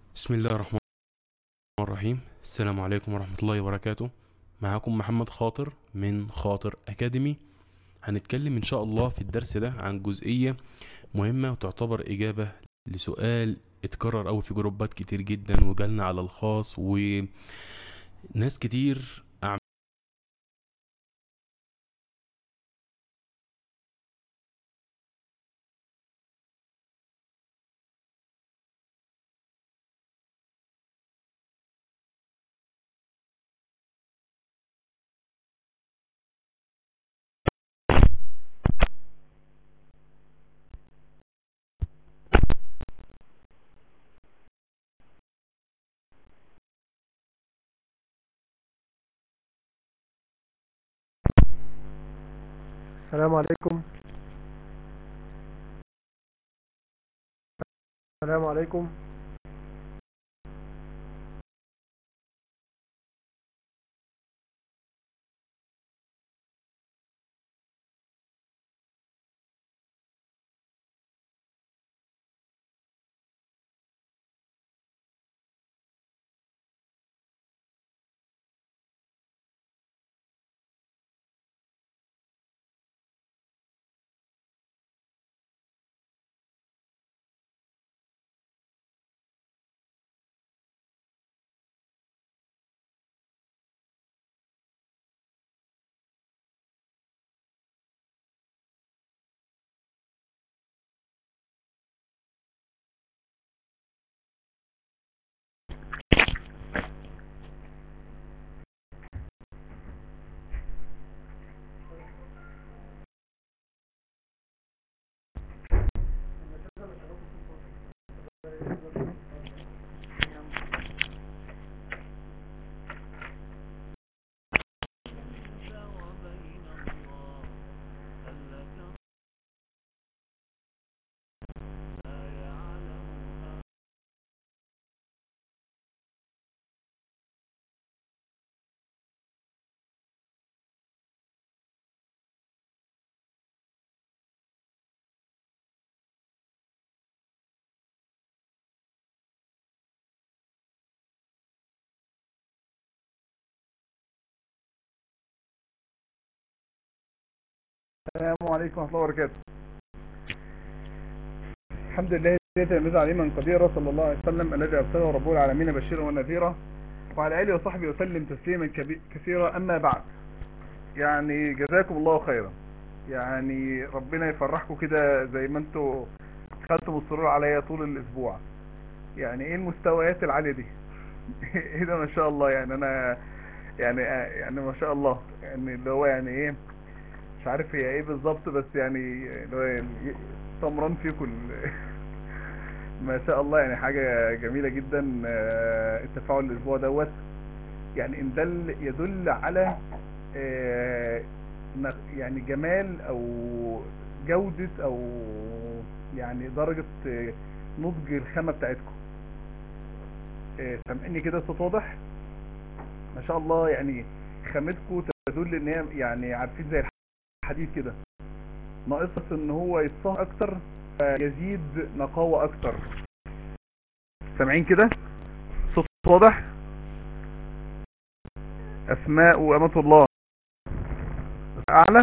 بسم الله الرحمن الرحيم السلام عليكم ورحمة الله وبركاته معاكم محمد خاطر من خاطر أكاديمي هنتكلم إن شاء الله في الدرس ده عن جزئية مهمة وتعتبر إجابة لسؤال اتكرر أوي في جروبات كتير جدا وجالنا على الخاص وناس كتير السلام عليكم السلام عليكم السلام عليكم ورحمة الله وبركاته الحمد لله الذي لم يزل عليما قديرا صلى الله عليه وسلم الذي أرسله رب العالمين بشيرا ونذيرا وعلى آله وصحبه وسلم تسليما كبي- كثيرا أما بعد يعني جزاكم الله خيرا يعني ربنا يفرحكم كده زي ما انتوا خدتم السرور عليا طول الأسبوع يعني ايه المستويات العالية دي ايه ده ما شاء الله يعني انا يعني يعني ما شاء الله يعني اللي هو يعني ايه مش عارف هي ايه بالظبط بس يعني اللي هو يعني طمران فيكم ال- ما شاء الله يعني حاجة جميلة جدا آه، التفاعل الاسبوع دوت يعني ان دل يدل على آه، نق- يعني جمال او جودة او يعني درجة آه، نضج الخامة بتاعتكم آه، سامعني كده الصوت واضح ما شاء الله يعني خامتكم تدل ان هي يعني عارفين زي الحديد كده ناقص ان هو يتصهر اكتر فيزيد نقاوة اكتر سامعين كده صوت واضح اسماء وامة الله اعلى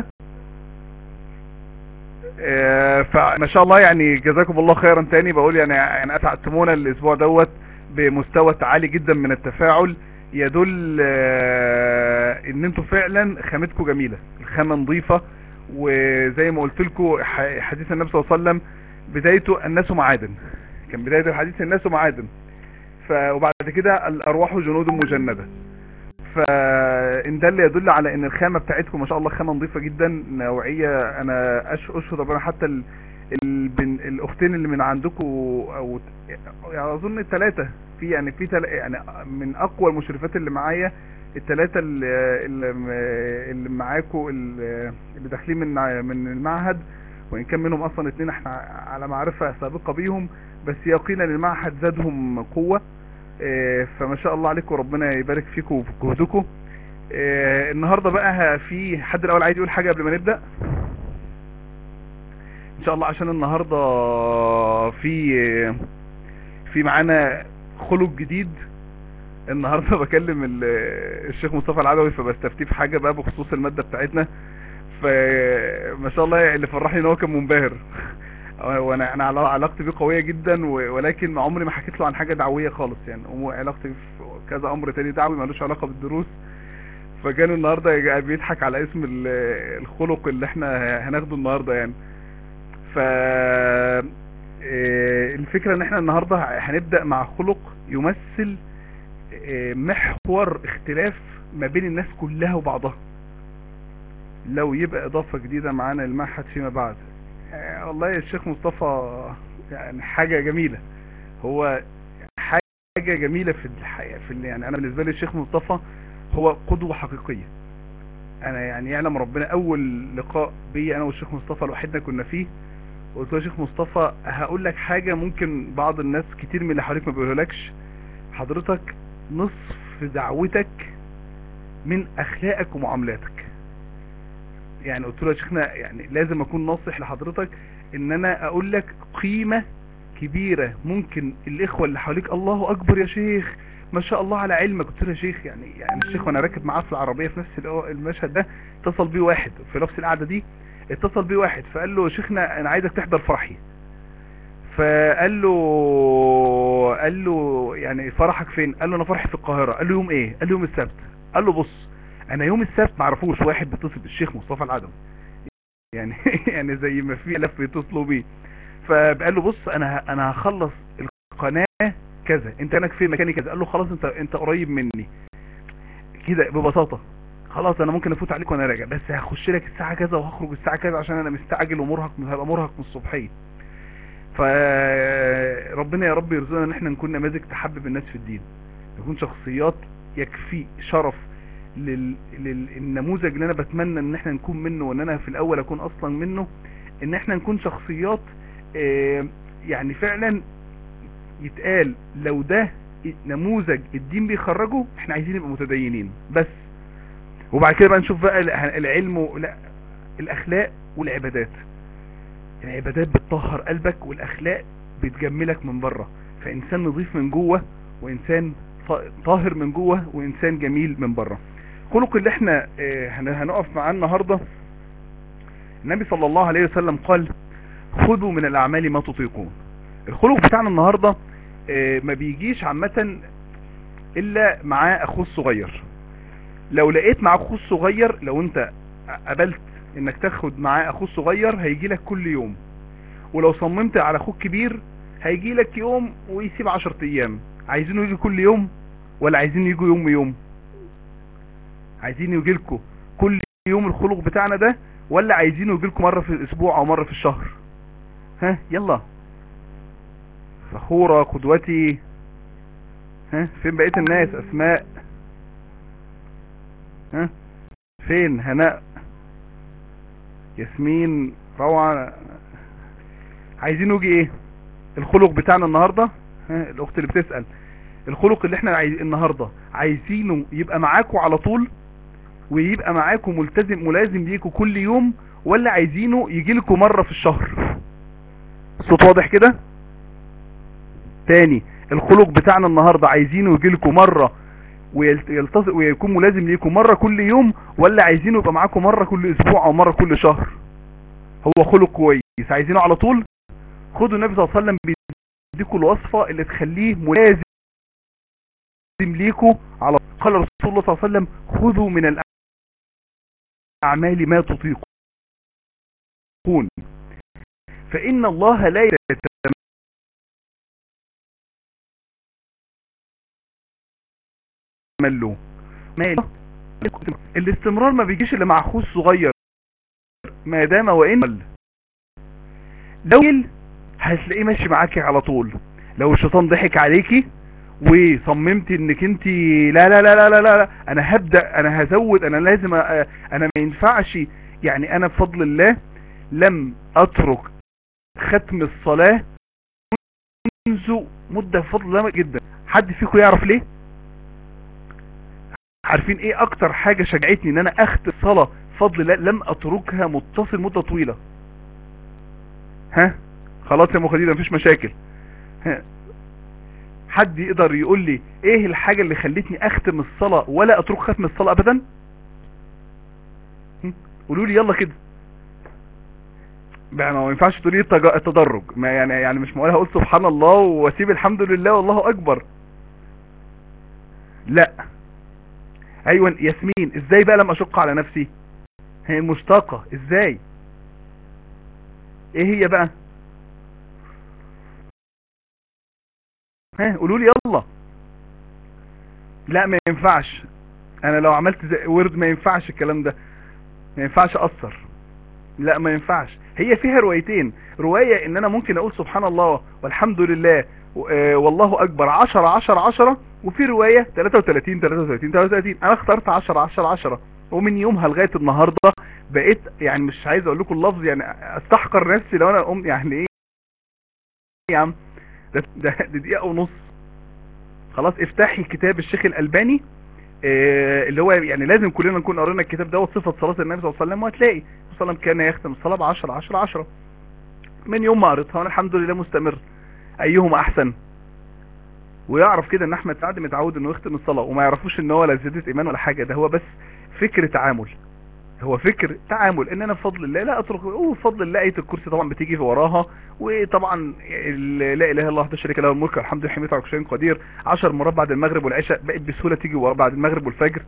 آه، فما شاء الله يعني جزاكم الله خيرا تاني بقول يعني يعني اسعدتمونا الاسبوع دوت بمستوى عالي جدا من التفاعل يدل آه، ان انتوا فعلا خامتكم جميلة الخامة نظيفة وزي ما قلت لكم حديث النبي صلى الله عليه وسلم بدايته الناس معادن كان بداية الحديث الناس معادن ف وبعد كده الارواح جنود مجندة فان ده اللي يدل على ان الخامة بتاعتكم ما شاء الله خامة نظيفة جدا نوعية انا أش- اشهد ربنا حتى ال... البن... الاختين اللي من عندكم او يعني اظن الثلاثة في يعني في تل... يعني من اقوى المشرفات اللي معايا الثلاثة اللي, اللي اللي معاكم اللي اللي داخلين من من المعهد وان كان منهم اصلا اتنين احنا على معرفة سابقة بيهم بس يقينا المعهد زادهم قوة اه، فما شاء الله عليكم ربنا يبارك فيكم وفي جهدكم اه، النهاردة بقى في حد الاول عايز يقول حاجة قبل ما نبدأ ان شاء الله عشان النهاردة في في معانا خلق جديد النهارده بكلم ال- الشيخ مصطفى العدوي فبستفتيه في حاجه بقى بخصوص الماده بتاعتنا فما شاء الله اللي فرحني ان هو كان منبهر وانا انا علا- علاقتي بيه قويه جدا و- ولكن عمري ما حكيت له عن حاجه دعويه خالص يعني هو علاقتي في كذا امر تاني دعوي ملوش علاقه بالدروس فكان النهارده يجي- بيضحك على اسم ال- الخلق اللي احنا هناخده النهارده يعني ف آه، الفكره ان احنا النهارده هنبدا مع خلق يمثل آه، محور اختلاف ما بين الناس كلها وبعضها لو يبقى اضافه جديده معانا للمعهد فيما بعد آه، والله يا الشيخ مصطفى يعني حاجه جميله هو حاجه جميله في الحياه في ال- يعني انا بالنسبه لي الشيخ مصطفى هو قدوه حقيقيه انا يعني يعلم ربنا اول لقاء بي انا والشيخ مصطفى لوحدنا كنا فيه قلت له يا شيخ مصطفى هقول لك حاجه ممكن بعض الناس كتير من اللي حواليك ما بيقولهالكش حضرتك نصف دعوتك من اخلاقك ومعاملاتك يعني قلت له يا شيخنا يعني لازم اكون ناصح لحضرتك ان انا اقول لك قيمة كبيرة ممكن الاخوة اللي حواليك الله اكبر يا شيخ ما شاء الله على علمك قلت له يا شيخ يعني يعني الشيخ وانا راكب معاه في العربية في نفس الأو- المشهد ده اتصل بيه واحد في نفس القعدة دي اتصل بيه واحد فقال له يا شيخنا انا عايزك تحضر فرحي فقال له قال له يعني فرحك فين قال له انا فرحي في القاهرة قال له يوم ايه قال له يوم السبت قال له بص انا يوم السبت معرفوش واحد بيتصل بالشيخ مصطفى العدوي يعني يعني زي ما في الاف بيتصلوا بيه فقال له بص انا ه- انا هخلص القناة كذا انت هناك في مكاني كذا قال له خلاص انت انت قريب مني كده ببساطة خلاص انا ممكن افوت عليك وانا راجع بس هخش لك الساعة كذا وهخرج الساعة كذا عشان انا مستعجل ومرهق هبقى مرهق من الصبحية فربنا يا رب يرزقنا ان احنا نكون نماذج تحبب الناس في الدين نكون شخصيات يكفي شرف لل... للنموذج اللي انا بتمنى ان احنا نكون منه وان انا في الاول اكون اصلا منه ان احنا نكون شخصيات آه، يعني فعلا يتقال لو ده نموذج الدين بيخرجه احنا عايزين نبقى متدينين بس وبعد كده بقى نشوف بقى العلم و... لا الاخلاق والعبادات العبادات بتطهر قلبك والاخلاق بتجملك من بره فانسان نظيف من جوه وانسان ط- طاهر من جوه وانسان جميل من بره خلق اللي احنا آه، هن- هنقف معاه النهارده النبي صلى الله عليه وسلم قال خذوا من الاعمال ما تطيقون الخلق بتاعنا النهارده آه، ما بيجيش عامه الا معاه اخوه الصغير لو لقيت معاه اخوه الصغير لو انت قبلت انك تاخد معاه اخوه الصغير هيجي لك كل يوم ولو صممت على اخوك كبير هيجي لك يوم ويسيب عشر ايام عايزينه يجي كل يوم ولا عايزين يجوا يوم يوم عايزين يجي لكم كل يوم الخلق بتاعنا ده ولا عايزينه يجي لكم مرة في الاسبوع او مرة في الشهر ها يلا فخورة قدوتي ها فين بقية الناس اسماء ها فين هناء ياسمين روعة عايزين نيجي ايه الخلق بتاعنا النهاردة ها الاخت اللي بتسأل الخلق اللي احنا عايز النهاردة عايزينه يبقى معاكم على طول ويبقى معاكم ملتزم ملازم ليكم كل يوم ولا عايزينه يجي لكم مرة في الشهر الصوت واضح كده تاني الخلق بتاعنا النهاردة عايزينه يجي لكم مرة ويلتصق ويكون ملازم ليكم مرة كل يوم ولا عايزينه يبقى معاكم مرة كل اسبوع او مرة كل شهر هو خلق كويس عايزينه على طول خدوا النبي صلى الله عليه وسلم بيديكوا الوصفة اللي تخليه ملازم ليكوا على قال رسول الله صلى الله عليه وسلم خذوا من الأعمال ما تطيقون فإن الله لا يتملوا مال الاستمرار ما بيجيش الا مع اخوه الصغير ما دام وان قل. لو قل، هتلاقيه ماشي معاكي على طول لو الشيطان ضحك عليكي وصممتي انك انت لا لا لا لا لا لا انا هبدأ انا هزود انا لازم أ- انا ما ينفعش يعني انا بفضل الله لم اترك ختم الصلاة منذ مدة بفضل الله جدا حد فيكم يعرف ليه عارفين ايه اكتر حاجة شجعتني ان انا اختم الصلاة بفضل الله لم اتركها متصل مدة طويلة ها خلاص يا ام خديجه مفيش مشاكل ها حد يقدر يقول لي ايه الحاجة اللي خلتني اختم الصلاة ولا اترك ختم الصلاة ابدا هم؟ قولوا لي يلا كده بقى ما ينفعش تقولي التج- التدرج ما يعني يعني مش معقول هقول سبحان الله واسيب الحمد لله والله اكبر لا ايوه ياسمين ازاي بقى لما اشق على نفسي هي المشتاقة ازاي ايه هي بقى ها قولوا لي يلا لا ما ينفعش انا لو عملت زي ورد ما ينفعش الكلام ده ما ينفعش اثر لا ما ينفعش هي فيها روايتين رواية ان انا ممكن اقول سبحان الله والحمد لله و- آه، والله اكبر 10 10 10 وفي رواية 33 33 33 انا اخترت 10 10 10 ومن يومها لغاية النهاردة بقيت يعني مش عايز اقول لكم اللفظ يعني استحقر نفسي لو انا ام يعني ايه يا عم ده ده ده دقيقة ونص خلاص افتحي كتاب الشيخ الالباني آه، اللي هو يعني لازم كلنا نكون قرينا الكتاب دوت صفة صلاة النبي صلى الله عليه وسلم وهتلاقي صلى الله عليه وسلم كان يختم الصلاة ب 10 10 10 من يوم ما قريتها وانا الحمد لله مستمر ايهما احسن ويعرف كده ان احمد سعد متعود انه يختم الصلاة وما يعرفوش ان هو لا زيادة ايمان ولا حاجة ده هو بس فكر تعامل هو فكر تعامل ان انا بفضل الله لا اترك وبفضل الله ايه الكرسي طبعا بتيجي في وراها وطبعا ال- لا اله الا الله وحده شريك له الملك والحمد لله حميد على كل شيء قدير 10 مرات بعد المغرب والعشاء بقت بسهوله تيجي ورا بعد المغرب والفجر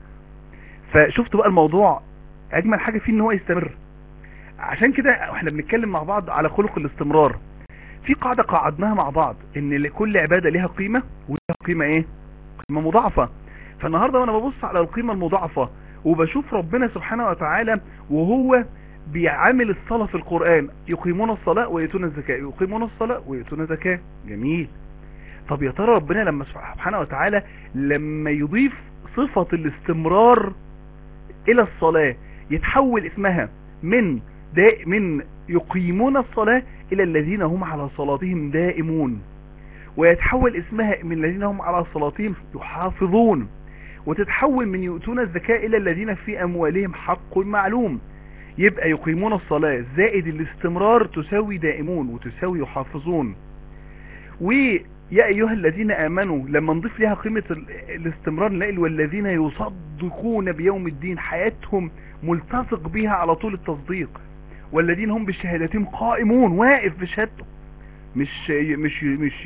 فشفت بقى الموضوع اجمل حاجه فيه ان هو يستمر عشان كده احنا بنتكلم مع بعض على خلق الاستمرار في قاعده قعدناها مع بعض ان لكل عباده ليها قيمه وليها قيمه ايه قيمه مضاعفه فالنهارده وانا ببص على القيمه المضاعفه وبشوف ربنا سبحانه وتعالى وهو بيعامل الصلاة في القرآن يقيمون الصلاة ويأتون الزكاة يقيمون الصلاة ويأتون الزكاة جميل طب يا ترى ربنا لما سبحانه وتعالى لما يضيف صفة الاستمرار إلى الصلاة يتحول اسمها من دا من يقيمون الصلاة إلى الذين هم على صلاتهم دائمون ويتحول اسمها من الذين هم على صلاتهم يحافظون وتتحول من يؤتون الزكاة إلى الذين في أموالهم حق معلوم يبقى يقيمون الصلاة زائد الاستمرار تساوي دائمون وتساوي يحافظون ويا أيها الذين آمنوا لما نضيف لها قيمة ال- الاستمرار نلاقي والذين يصدقون بيوم الدين حياتهم ملتصق بها على طول التصديق والذين هم بشهادتهم قائمون واقف بشهادته مش مش مش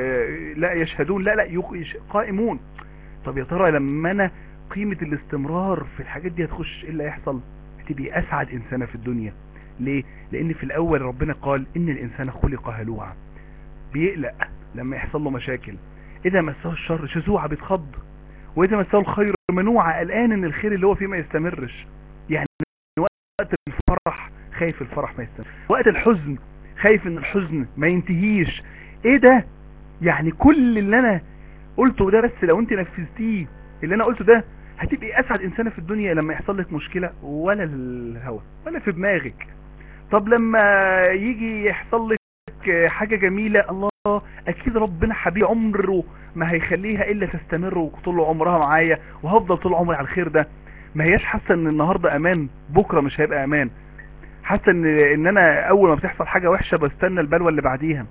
لا يشهدون لا لا يق- قائمون طب يا ترى لما انا قيمة الاستمرار في الحاجات دي هتخش ايه اللي هيحصل هتبقي اسعد انسانة في الدنيا ليه لان في الاول ربنا قال ان الانسان خلق هلوعا بيقلق لما يحصل له مشاكل اذا مسه الشر شزوعة بيتخض واذا مسه الخير منوعة قلقان ان الخير اللي هو فيه ما يستمرش يعني وقت الفرح خايف الفرح ما يستمر وقت الحزن خايف ان الحزن ما ينتهيش ايه ده يعني كل اللي انا قلته ده بس لو انت نفذتيه اللي انا قلته ده هتبقي اسعد انسانه في الدنيا لما يحصل لك مشكله ولا الهوى ولا في دماغك طب لما يجي يحصل لك حاجه جميله الله اكيد ربنا حبيب عمره ما هيخليها الا تستمر وطول عمرها معايا وهفضل طول عمري على الخير ده ما هياش حاسه ان النهارده امان بكره مش هيبقى امان حاسه ان ان انا اول ما بتحصل حاجه وحشه بستنى البلوه اللي بعديها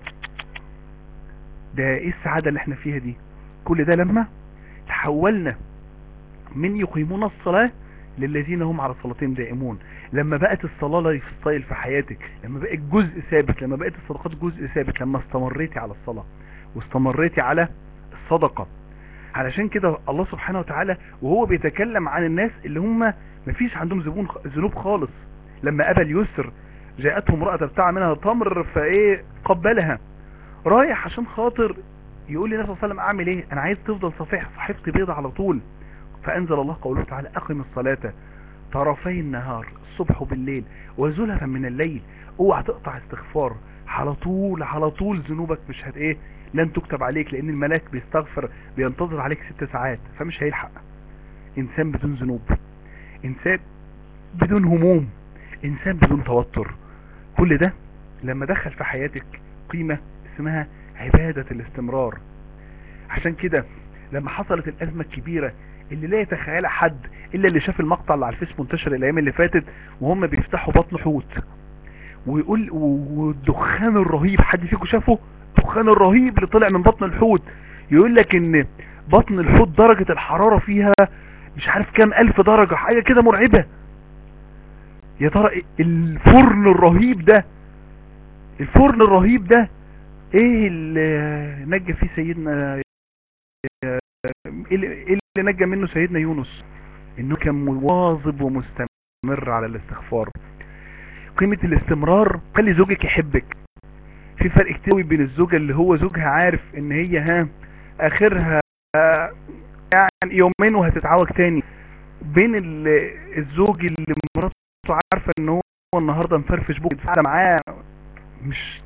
ده ايه السعاده اللي احنا فيها دي كل ده لما تحولنا من يقيمون الصلاة للذين هم على صلاتهم دائمون لما بقت الصلاة لايف ستايل في حياتك لما بقت جزء ثابت لما بقت الصدقات جزء ثابت لما استمريتي على الصلاة واستمريتي على الصدقة علشان كده الله سبحانه وتعالى وهو بيتكلم عن الناس اللي هم مفيش عندهم زبون ذنوب خالص لما ابى اليسر جاءته امرأة بتاع منها تمر فايه قبلها رايح عشان خاطر يقول لي النبي صلى الله عليه وسلم اعمل ايه انا عايز تفضل صفيح صحيفتي بيضة على طول فانزل الله قوله تعالى اقم الصلاة طرفي النهار الصبح وبالليل وزلفا من الليل اوعى تقطع استغفار على طول على طول ذنوبك مش هت ايه لن تكتب عليك لان الملاك بيستغفر بينتظر عليك ست ساعات فمش هيلحق انسان بدون ذنوب انسان بدون هموم انسان بدون توتر كل ده لما دخل في حياتك قيمة اسمها عبادة الاستمرار عشان كده لما حصلت الأزمة الكبيرة اللي لا يتخيلها حد إلا اللي شاف المقطع اللي على الفيس منتشر الأيام اللي فاتت وهم بيفتحوا بطن حوت ويقول والدخان الرهيب حد فيكم شافه الدخان الرهيب اللي طلع من بطن الحوت يقول لك ان بطن الحوت درجة الحرارة فيها مش عارف كام الف درجة حاجة كده مرعبة يا ترى إيه الفرن الرهيب ده الفرن الرهيب ده ايه اللي نجى فيه سيدنا ايه اللي إيه اللي نجى منه سيدنا يونس انه كان مواظب ومستمر على الاستغفار قيمة الاستمرار خلي زوجك يحبك في فرق كتير بين الزوجة اللي هو زوجها عارف ان هي ها اخرها يعني يومين وهتتعوج تاني بين الزوج اللي مراته عارفة ان هو النهاردة مفرفش بوك يتفعل معاه مش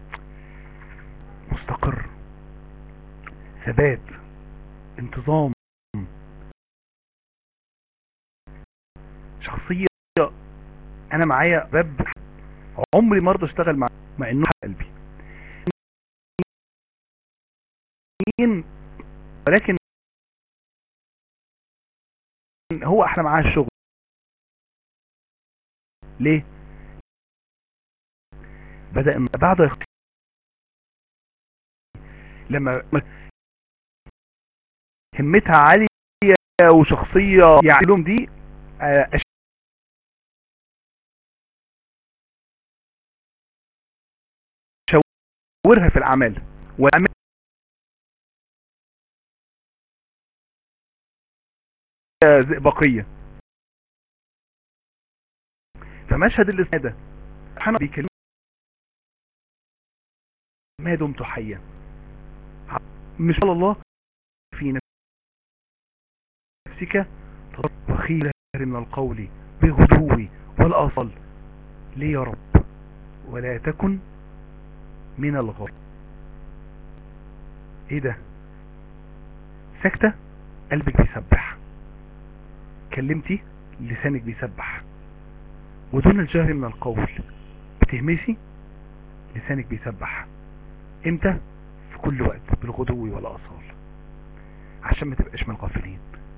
مستقر ثبات انتظام شخصية انا معايا باب عمري ما ارضى اشتغل مع مع انه قلبي ولكن هو احنا معاه الشغل ليه بدأ بعد لما همتها عالية وشخصية يعني لهم دي شاورها في الأعمال والأعمال زئبقية فمشهد الاستنادة سبحانه بيكلم ما دمت حيا مش قال الله في نفسك وخير من القول بغدو والأصل ليه يا رب ولا تكن من الغر ايه ده سكتة قلبك بيسبح كلمتي لسانك بيسبح ودون الجهر من القول بتهمسي لسانك بيسبح امتى في كل وقت بالغدو والأصال عشان ما تبقاش من الغافلين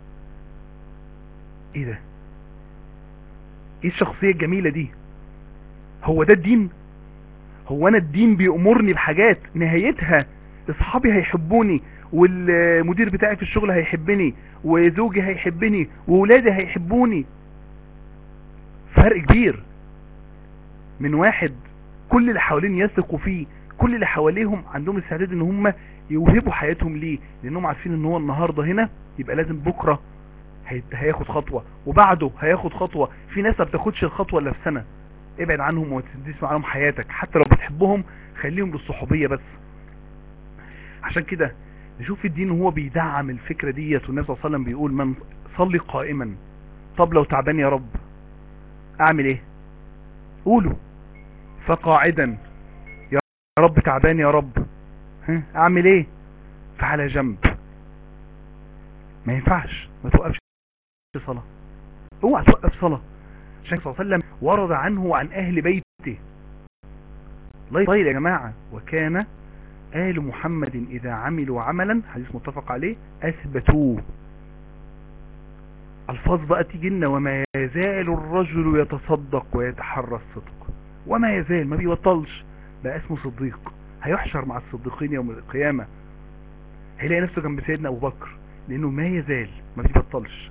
ايه ده ايه الشخصية الجميلة دي هو ده الدين هو انا الدين بيأمرني بحاجات نهايتها اصحابي هيحبوني والمدير بتاعي في الشغل هيحبني وزوجي هيحبني وولادي هيحبوني فرق كبير من واحد كل اللي حوالين يثقوا فيه كل اللي حواليهم عندهم استعداد ان هم يوهبوا حياتهم ليه لانهم عارفين ان هو النهاردة هنا يبقى لازم بكرة هياخد خطوة وبعده هياخد خطوة في ناس ما بتاخدش الخطوة الا في سنة ابعد عنهم وما تديش معاهم حياتك حتى لو بتحبهم خليهم للصحوبية بس عشان كده نشوف الدين هو بيدعم الفكرة ديت والنبي صلى الله عليه وسلم بيقول من صلي قائما طب لو تعبان يا رب اعمل ايه قولوا فقاعدا يا رب تعبان يا رب ها اعمل ايه فعلى جنب ما ينفعش ما توقفش صلاة اوعى توقف صلاة عشان صلى الله عليه وسلم ورد عنه وعن اهل بيته الله طيب يا جماعة وكان آل محمد إذا عملوا عملا حديث متفق عليه أثبتوه الفاظ بقى تيجي لنا وما يزال الرجل يتصدق ويتحرى الصدق وما يزال ما بيبطلش بقى اسمه صديق هيحشر مع الصديقين يوم القيامة هيلاقي نفسه جنب سيدنا أبو بكر لأنه ما يزال ما بيبطلش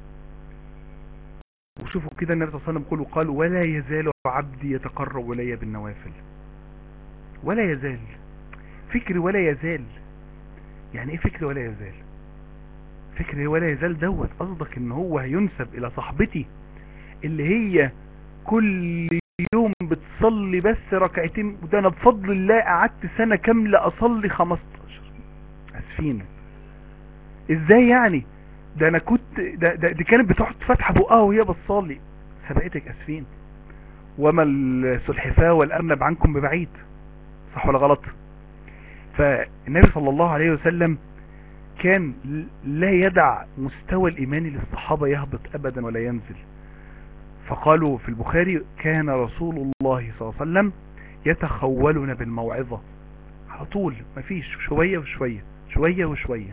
وشوفوا كده النبي صلى الله عليه وسلم يقول قال ولا يزال عبدي يتقرب إلي بالنوافل ولا يزال فكر ولا يزال يعني ايه فكر ولا يزال فكر ولا يزال دوت قصدك ان هو هينسب الى صاحبتي اللي هي كل يوم بتصلي بس ركعتين وده انا بفضل الله قعدت سنة كاملة اصلي 15 اسفين ازاي يعني ده انا كنت ده, ده دي كانت بتقعد فاتحه بقها وهي بتصلي سبقتك اسفين وما السلحفاه والارنب عنكم ببعيد صح ولا غلط فالنبي صلى الله عليه وسلم كان لا يدع مستوى الإيمان للصحابة يهبط أبدا ولا ينزل فقالوا في البخاري كان رسول الله صلى الله عليه وسلم يتخولنا بالموعظة على طول مفيش شوية وشوية شوية وشوية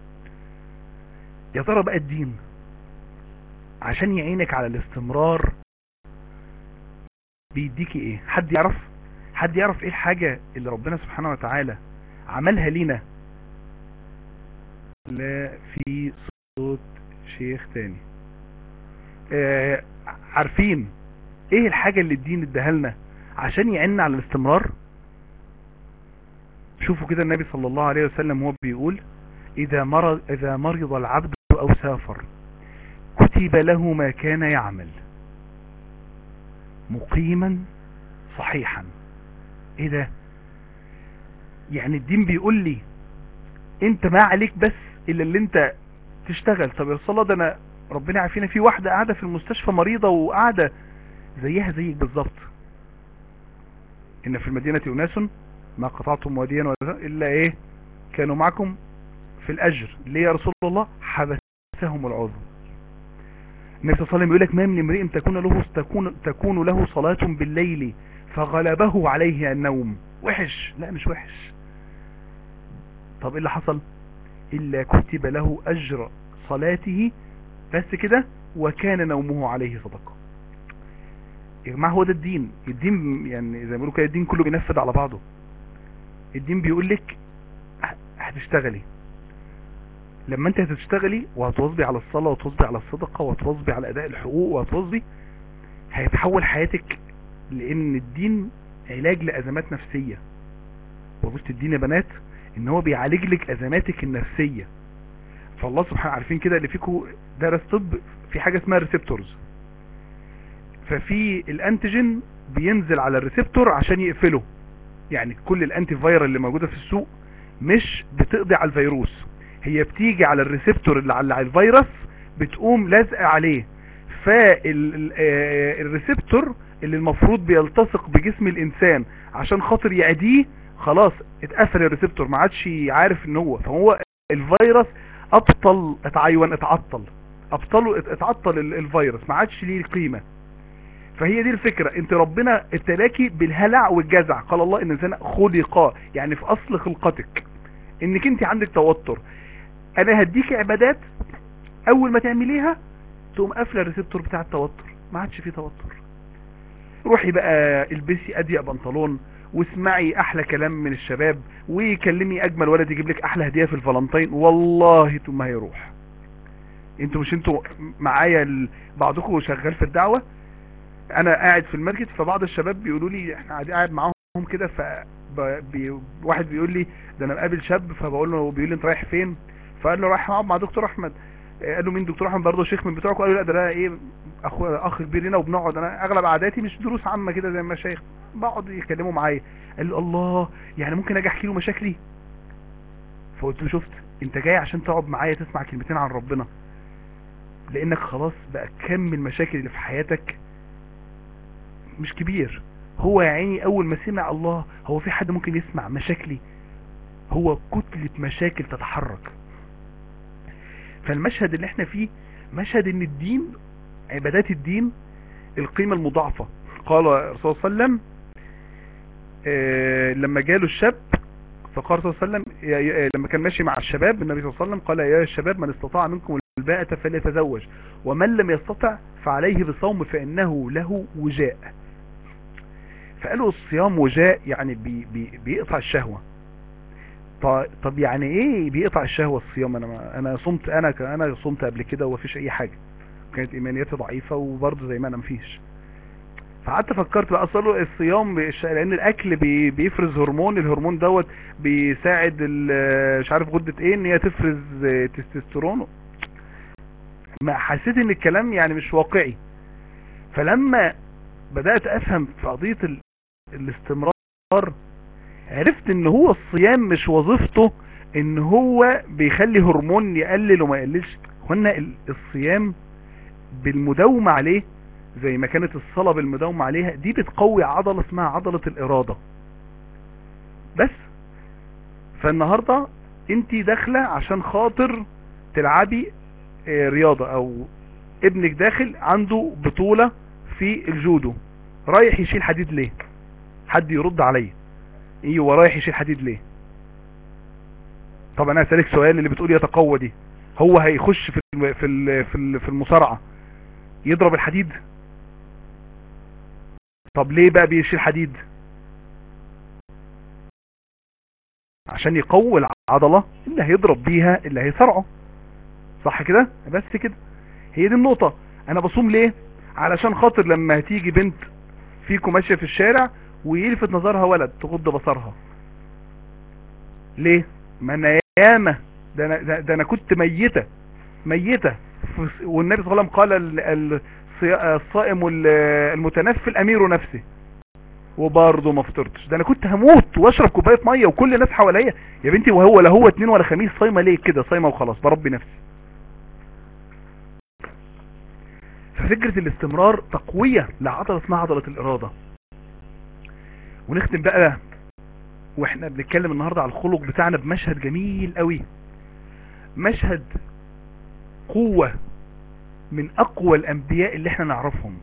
يا ترى بقى الدين عشان يعينك على الاستمرار بيديكي ايه حد يعرف حد يعرف ايه الحاجة اللي ربنا سبحانه وتعالى عملها لينا لا في صوت شيخ تاني آه عارفين ايه الحاجة اللي الدين اداها لنا عشان يعيننا على الاستمرار شوفوا كده النبي صلى الله عليه وسلم هو بيقول اذا مرض, إذا مرض العبد او سافر كتب له ما كان يعمل مقيما صحيحا ايه ده يعني الدين بيقول لي انت ما عليك بس الا اللي انت تشتغل طب يا صلاة ده انا ربنا عارفين في واحدة قاعدة في المستشفى مريضة وقاعدة زيها زيك بالظبط ان في المدينة اناس ما قطعتم واديا ولا الا ايه كانوا معكم في الاجر ليه يا رسول الله حبسهم العذر النبي صلى الله عليه وسلم يقول لك ما من امرئ تكون له تكون تكون له صلاة بالليل فغلبه عليه النوم وحش لا مش وحش طب ايه اللي حصل الا كتب له اجر صلاته بس كده وكان نومه عليه صدقه يا جماعه هو ده الدين الدين يعني زي ما بيقولوا كده الدين كله بينفذ على بعضه الدين بيقول لك هتشتغلي لما انت هتشتغلي وهتواظبي على الصلاة وتواظبي على الصدقة وتواظبي على اداء الحقوق وهتواظبي هيتحول حياتك لان الدين علاج لازمات نفسية وظيفة الدين يا بنات ان هو بيعالج لك ازماتك النفسية فالله سبحانه عارفين كده اللي فيكم درس طب في حاجة اسمها ريسبتورز ففي الانتيجين بينزل على الريسبتور عشان يقفله يعني كل الانتي فايرال اللي موجودة في السوق مش بتقضي على الفيروس هي بتيجي على الريسبتور اللي على الفيروس بتقوم لازقه عليه فالريسبتور اللي المفروض بيلتصق بجسم الانسان عشان خاطر يعديه خلاص اتقفل الريسبتور ما عادش عارف ان هو فهو الفيروس ابطل اتعيون اتعطل ابطله اتعطل الفيروس ما عادش ليه قيمه فهي دي الفكرة انت ربنا ابتلاكي بالهلع والجزع قال الله ان الانسان خلقا يعني في اصل خلقتك انك انت عندك توتر انا هديك عبادات اول ما تعمليها تقوم قافله الريسبتور بتاع التوتر ما عادش فيه توتر روحي بقى البسي اضيق بنطلون واسمعي احلى كلام من الشباب وكلمي اجمل ولد يجيب لك احلى هديه في الفالنتين والله ثم هيروح انتوا مش انتوا معايا ال... بعضكم شغال في الدعوه انا قاعد في الماركت فبعض الشباب بيقولوا لي احنا قاعد معاهم كده ف بي... واحد بيقول لي ده انا مقابل شاب فبقول له بيقول لي انت رايح فين فقال له رايح اقعد مع دكتور احمد قال له مين دكتور احمد برضه شيخ من بتوعكم قال له لا ده انا ايه اخو اخ كبير لنا وبنقعد انا اغلب عاداتي مش دروس عامه كده زي المشايخ بقعد يكلموا معايا قال له الله يعني ممكن اجي احكي له مشاكلي فقلت له شفت انت جاي عشان تقعد معايا تسمع كلمتين عن ربنا لانك خلاص بقى كم المشاكل اللي في حياتك مش كبير هو يا عيني اول ما سمع الله هو في حد ممكن يسمع مشاكلي هو كتلة مشاكل تتحرك فالمشهد اللي احنا فيه مشهد ان الدين عبادات الدين القيمة المضاعفة قال الرسول صلى الله عليه وسلم اه لما جاله الشاب فقال صلى الله عليه وسلم لما كان ماشي مع الشباب النبي صلى الله عليه وسلم قال يا الشباب من استطاع منكم الباءة فليتزوج ومن لم يستطع فعليه بصوم فإنه له وجاء فقالوا الصيام وجاء يعني بي بي بيقطع الشهوة طب يعني ايه بيقطع الشهوة الصيام انا ما انا صمت انا انا صمت قبل كده ومفيش اي حاجة كانت ايمانياتي ضعيفة وبرضه زي ما انا مفيش فقعدت فكرت بقى اصله الصيام لان الاكل بي بيفرز هرمون الهرمون دوت بيساعد مش عارف غدة ايه ان هي تفرز تستوستيرون ما حسيت ان الكلام يعني مش واقعي فلما بدأت افهم في قضية الاستمرار عرفت ان هو الصيام مش وظيفته ان هو بيخلي هرمون يقلل وما يقللش هنا الصيام بالمداومة عليه زي ما كانت الصلاة بالمداومة عليها دي بتقوي عضلة اسمها عضلة الارادة بس فالنهاردة انت داخلة عشان خاطر تلعبي رياضة او ابنك داخل عنده بطولة في الجودو رايح يشيل حديد ليه حد يرد عليا ايوه رايح يشيل حديد ليه طب انا اسالك سؤال اللي بتقول يتقوى دي هو هيخش في في في في المصارعه يضرب الحديد طب ليه بقى بيشيل حديد عشان يقوي عضلة اللي هيضرب بيها اللي هيصرعه صح كده بس كده هي دي النقطة انا بصوم ليه علشان خاطر لما هتيجي بنت فيكم ماشية في الشارع ويلفت نظرها ولد تغض بصرها ليه ما انا ياما ده انا, ده, ده أنا كنت ميتة ميتة في- والنبي صلى الله عليه وسلم قال ال- ال- الصي- الصائم ال- المتنفل امير نفسه وبرضه ما فطرتش ده انا كنت هموت واشرب كوبايه ميه وكل الناس حواليا يا بنتي وهو لا هو اتنين ولا خميس صايمه ليه كده صايمه وخلاص بربي نفسي ففكره الاستمرار تقويه لعضله اسمها عضله الاراده ونختم بقى واحنا بنتكلم النهارده على الخلق بتاعنا بمشهد جميل قوي مشهد قوه من اقوى الانبياء اللي احنا نعرفهم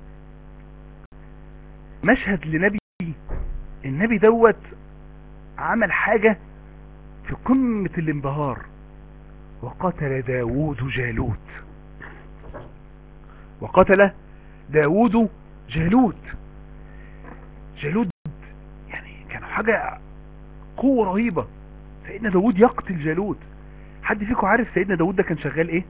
مشهد لنبي النبي دوت عمل حاجة في قمة الانبهار وقتل داوود جالوت وقتل داوود جالوت جالوت يعني كان حاجة قوة رهيبة سيدنا داوود يقتل جالوت حد فيكم عارف سيدنا داوود ده كان شغال ايه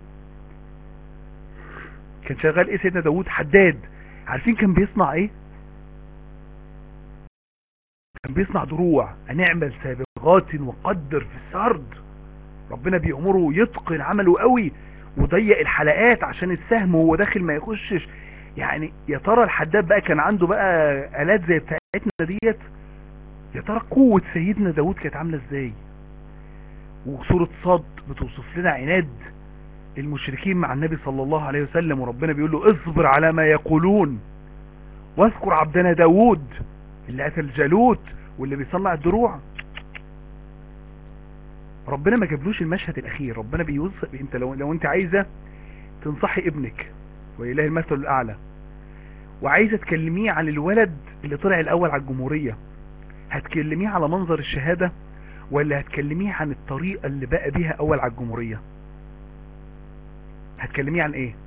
كان شغال ايه سيدنا داوود حداد عارفين كان بيصنع ايه كان بيصنع دروع هنعمل سابغات وقدر في السرد ربنا بيأمره يتقن عمله قوي وضيق الحلقات عشان السهم وهو داخل ما يخشش يعني يا ترى الحداد بقى كان عنده بقى آلات زي بتاعتنا ديت يا ترى قوة سيدنا داود كانت عاملة ازاي وسورة صاد بتوصف لنا عناد المشركين مع النبي صلى الله عليه وسلم وربنا بيقول له اصبر على ما يقولون واذكر عبدنا داود اللي قتل جالوت واللي بيصنع الدروع ربنا ما جابلوش المشهد الاخير ربنا بيوصف انت لو لو انت عايزه تنصحي ابنك ولله المثل الاعلى وعايزه تكلميه عن الولد اللي طلع الاول على الجمهوريه هتكلميه على منظر الشهاده ولا هتكلميه عن الطريقه اللي بقى بيها اول على الجمهوريه هتكلميه عن ايه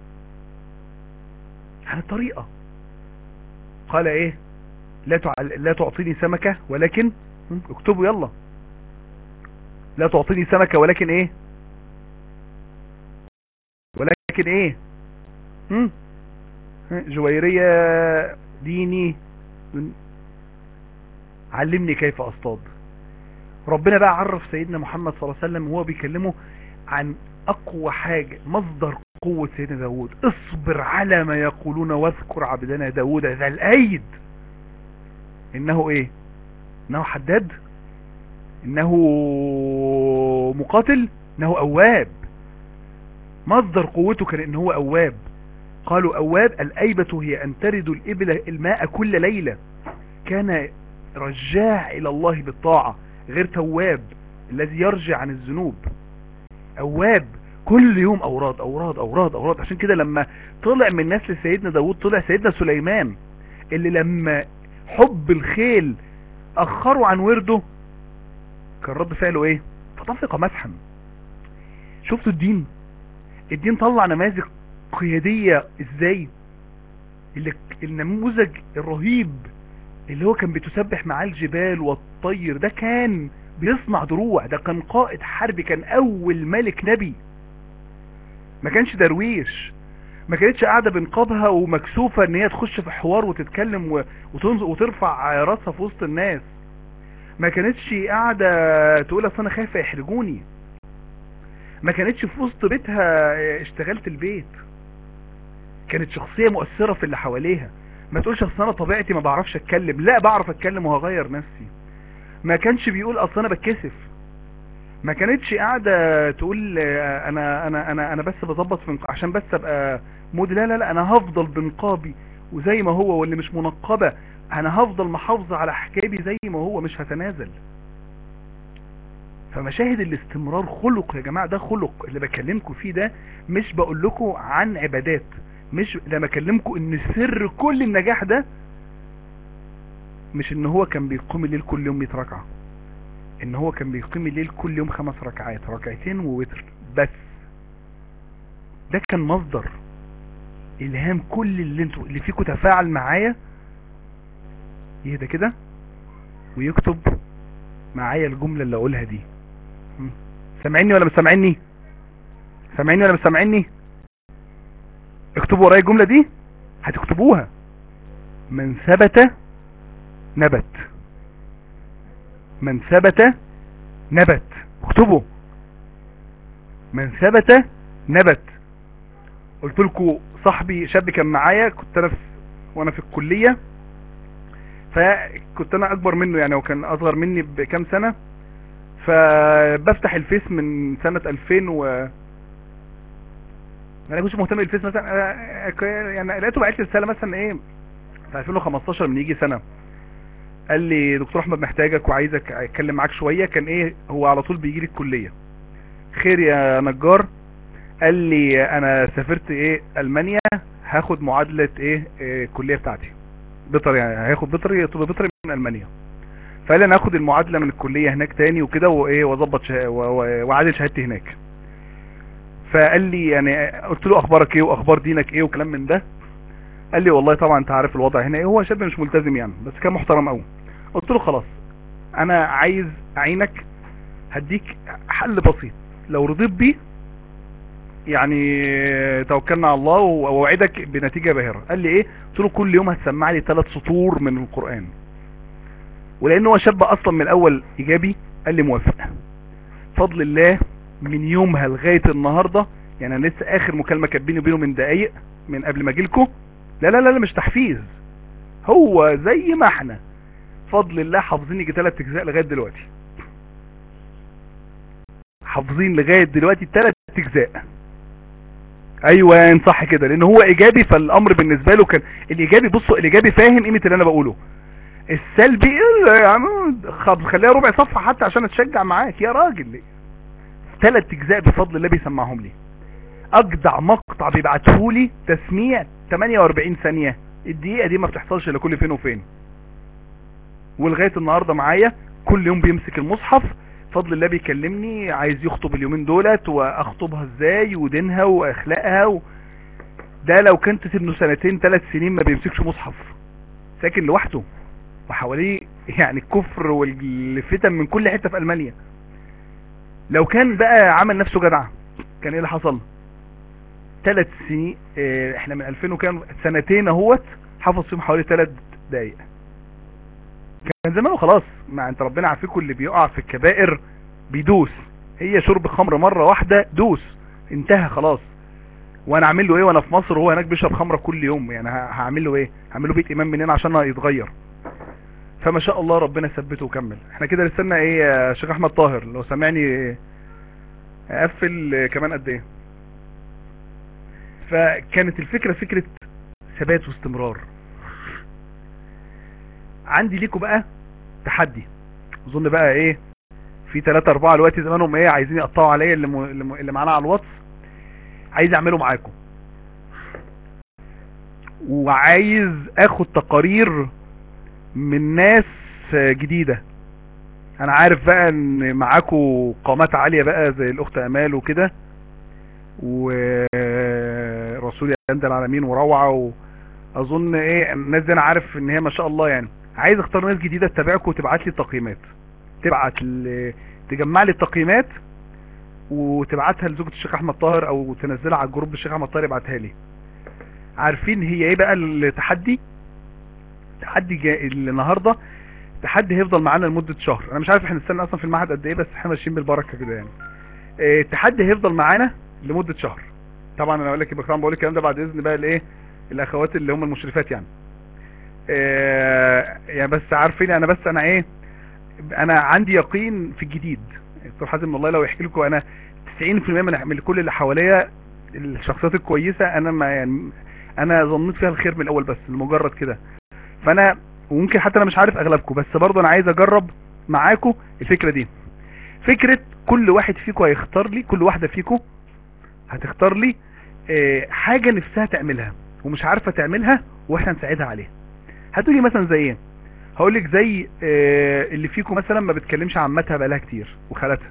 عن الطريقه قال ايه لا تعل... لا تعطيني سمكة ولكن هم، اكتبوا يلا لا تعطيني سمكة ولكن ايه ولكن ايه هم؟ ها، جويرية ديني علمني كيف اصطاد ربنا بقى عرف سيدنا محمد صلى الله عليه وسلم وهو بيكلمه عن اقوى حاجة مصدر قوة سيدنا داود اصبر على ما يقولون واذكر عبدنا داود ذا الايد انه ايه انه حداد انه مقاتل انه اواب مصدر قوته كان ان هو اواب قالوا اواب الايبة هي ان ترد الابل الماء كل ليلة كان رجاع الى الله بالطاعة غير تواب الذي يرجع عن الذنوب اواب كل يوم اوراد اوراد اوراد اوراد عشان كده لما طلع من نسل سيدنا داود طلع سيدنا سليمان اللي لما حب الخيل اخروا عن ورده كان رد فعله ايه فطفق مسحا شفتوا الدين الدين طلع نماذج قيادية ازاي اللي النموذج الرهيب اللي هو كان بتسبح معاه الجبال والطير ده كان بيصنع دروع ده كان قائد حربي كان اول ملك نبي ما كانش درويش ما كانتش قاعدة بنقابها ومكسوفة ان هي تخش في حوار وتتكلم و- وتنز- وترفع راسها في وسط الناس ما كانتش قاعدة تقول اصل انا خايفة يحرجوني ما كانتش في وسط بيتها اشتغلت البيت كانت شخصية مؤثرة في اللي حواليها ما تقولش اصل انا طبيعتي ما بعرفش اتكلم لا بعرف اتكلم وهغير نفسي ما كانش بيقول اصل انا بتكسف ما كانتش قاعدة تقول آه، انا انا انا انا بس بظبط في نق- عشان بس ابقى مود لا لا لا انا هفضل بنقابي وزي ما هو واللي مش منقبة انا هفضل محافظة على حجابي زي ما هو مش هتنازل فمشاهد الاستمرار خلق يا جماعة ده خلق اللي بكلمكم فيه ده مش بقول لكم عن عبادات مش لما اكلمكم ان سر كل النجاح ده مش ان هو كان بيقوم الليل كل يوم 100 ركعة ان هو كان بيقيم الليل كل يوم خمس ركعات ركعتين ووتر بس ده كان مصدر الهام كل اللي انتوا اللي فيكم تفاعل معايا يهدى كده ويكتب معايا الجملة اللي اقولها دي م. سامعيني ولا مش سامعيني سامعيني ولا مش سامعيني اكتبوا ورايا الجملة دي هتكتبوها من ثبت نبت من ثبت نبت اكتبوا من ثبت نبت قلت لكم صاحبي شاب كان معايا كنت انا في وانا في الكلية فكنت انا اكبر منه يعني هو كان اصغر مني بكام سنة فبفتح الفيس من سنة 2000 و انا كنتش مهتم بالفيس مثلا أنا- يعني لقيته بعت لي رساله مثلا ايه في 2015 من يجي سنه قال لي دكتور احمد محتاجك وعايزك اتكلم معاك شويه كان ايه هو على طول بيجي لي الكليه خير يا نجار قال لي انا سافرت ايه المانيا هاخد معادله ايه, إيه الكليه بتاعتي بيطري يعني هاخد بيطري طب بيطري من المانيا فقال لي انا هاخد المعادله من الكليه هناك تاني وكده وايه واظبط شه... و- و- واعادل شهادتي هناك فقال لي يعني قلت له اخبارك ايه واخبار دينك ايه وكلام من ده قال لي والله طبعا انت عارف الوضع هنا ايه هو شاب مش ملتزم يعني بس كان محترم قوي قلت له خلاص انا عايز اعينك هديك حل بسيط لو رضيت بيه يعني توكلنا على الله واوعدك بنتيجه باهره قال لي ايه قلت له كل يوم هتسمع لي ثلاث سطور من القران ولان هو شاب اصلا من الاول ايجابي قال لي موافق فضل الله من يومها لغايه النهارده يعني انا لسه اخر مكالمه كانت بيني وبينه من دقايق من قبل ما اجيلكم لا لا لا لا مش تحفيز هو زي ما احنا فضل الله حافظين يجي ثلاث اجزاء لغايه دلوقتي حافظين لغايه دلوقتي ثلاث اجزاء ايوه صح كده لان هو ايجابي فالامر بالنسبه له كان الايجابي بصوا الايجابي فاهم قيمه اللي انا بقوله السلبي إيه يا عم خد- خليها ربع صفحه حتى عشان اتشجع معاك يا راجل ثلاث اجزاء بفضل الله بيسمعهم لي اجدع مقطع بيبعته لي تسميع 48 ثانيه الدقيقه دي ما بتحصلش الا كل فين وفين ولغايه النهارده معايا كل يوم بيمسك المصحف فضل الله بيكلمني عايز يخطب اليومين دولت واخطبها ازاي ودينها واخلاقها و... ده لو كانت ابنه سنتين ثلاث سنين ما بيمسكش مصحف ساكن لوحده وحواليه يعني الكفر والفتن من كل حته في المانيا لو كان بقى عمل نفسه جدع كان ايه اللي حصل ثلاث سنين اه احنا من 2000 وكان سنتين اهوت حفظ فيهم حوالي ثلاث دقايق كان زمانه خلاص ما انت ربنا عافيكم اللي بيقع في الكبائر بيدوس هي شرب خمر مرة واحدة دوس انتهى خلاص وانا اعمل له ايه وانا في مصر وهو هناك بيشرب خمرة كل يوم يعني ه- هعمل له ايه هعمل له بيت امام منين عشان يتغير فما شاء الله ربنا ثبته وكمل احنا كده لسنا ايه يا شيخ احمد طاهر لو سامعني اقفل كمان قد ايه فكانت الفكرة فكرة ثبات واستمرار عندي ليكم بقى تحدي اظن بقى ايه في ثلاثة اربعة دلوقتي زمانهم ايه عايزين يقطعوا عليا اللي, م... اللي, م... اللي معانا على الواتس عايز اعمله معاكم وعايز اخد تقارير من ناس جديدة انا عارف بقى ان معاكم قامات عالية بقى زي الاخت امال وكده ورسول عند العالمين وروعة واظن ايه الناس دي انا عارف ان هي ما شاء الله يعني عايز اختار ناس جديدة تتابعكم وتبعت لي تقييمات تبعت ل... تجمع لي التقييمات وتبعتها لزوجة الشيخ احمد طاهر او تنزلها على الجروب الشيخ احمد طاهر يبعتها لي عارفين هي ايه بقى التحدي تحدي جا... النهارده تحدي هيفضل معانا لمدة شهر انا مش عارف احنا نستنى اصلا في المعهد قد ايه بس احنا ماشيين بالبركة كده يعني اه التحدي هيفضل معانا لمدة شهر طبعا انا اقول لك طبعا بقول الكلام ده بعد اذن بقى الايه الاخوات اللي هم المشرفات يعني اه يعني بس عارفين انا بس انا ايه انا عندي يقين في الجديد دكتور حازم والله لو يحكي لكم انا 90% من من كل اللي حواليا الشخصيات الكويسه انا ما يعني انا ظنيت فيها الخير من الاول بس لمجرد كده فانا وممكن حتى انا مش عارف اغلبكم بس برضه انا عايز اجرب معاكم الفكره دي فكره كل واحد فيكم هيختار لي كل واحده فيكم هتختار لي اه حاجه نفسها تعملها ومش عارفه تعملها واحنا نساعدها عليها هتقولي مثلا زي ايه هقول لك زي اه اللي فيكم مثلا ما بتكلمش عمتها بقالها كتير وخالتها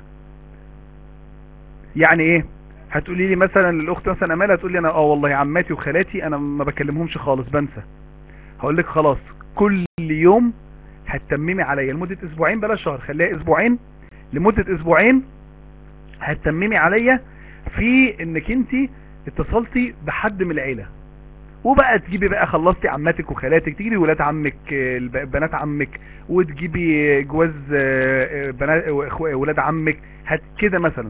يعني ايه هتقولي لي مثلا الاخت مثلا امال هتقول لي انا اه والله عماتي وخالاتي انا ما بكلمهمش خالص بنسى هقول لك خلاص كل يوم هتتممي عليا لمده اسبوعين بلا شهر خليها اسبوعين لمده اسبوعين هتتممي عليا في انك انت اتصلتي بحد من العيلة وبقى تجيبي بقى خلصتي عماتك وخالاتك تجيبي ولاد عمك آه، الب- بنات عمك وتجيبي جواز آه، آه، بنات وإخو- ولاد عمك هت كده مثلا